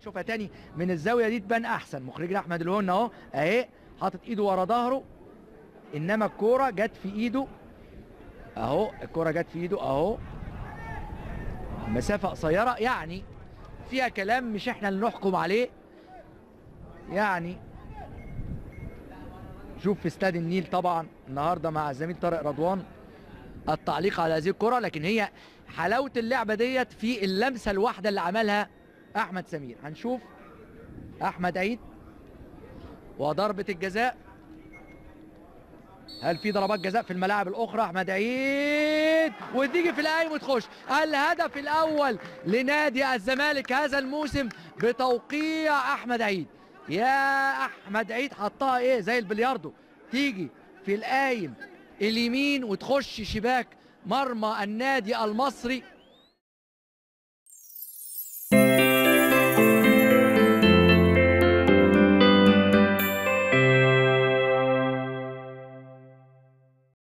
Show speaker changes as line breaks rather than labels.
شوفها تاني من الزاويه دي تبان احسن مخرجنا احمد الهون اهو اهي حاطط ايده ورا ظهره انما الكوره جت في ايده اهو الكوره جت في ايده اهو مسافه قصيره يعني فيها كلام مش احنا اللي نحكم عليه يعني شوف في استاد النيل طبعا النهارده مع الزميل طارق رضوان التعليق على هذه الكره لكن هي حلاوه اللعبه ديت في اللمسه الواحده اللي عملها احمد سمير هنشوف احمد عيد وضربه الجزاء هل في ضربات جزاء في الملاعب الاخرى احمد عيد وتيجي في القايم وتخش الهدف الاول لنادي الزمالك هذا الموسم بتوقيع احمد عيد يا احمد عيد حطها ايه زي البلياردو تيجي في القايم اليمين وتخش شباك مرمى النادي المصري